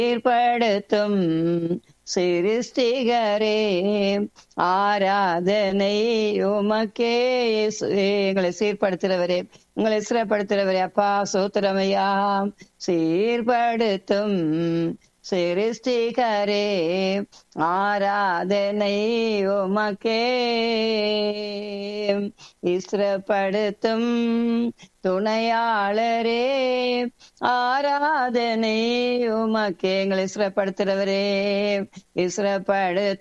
ஏற்படுத்தும் சிருஷ்டிகரே ஆராதனை உமக்கே இயேசுவே. எங்களை சீர்படுத்துகிறவரே உங்களை சிறப்படுத்துகிறவரே அப்பா சோத்திரமையா சீர்படுத்தும் சிருஷ்டிகரே ஆராதனை உமக்கே இஸ்ரப்படுத்தும் துணையாளரே ஆராதனை உமக்கே எங்களை இஸ்ரப்படுத்துகிறவரே இஸ்ரப்படுத்தும்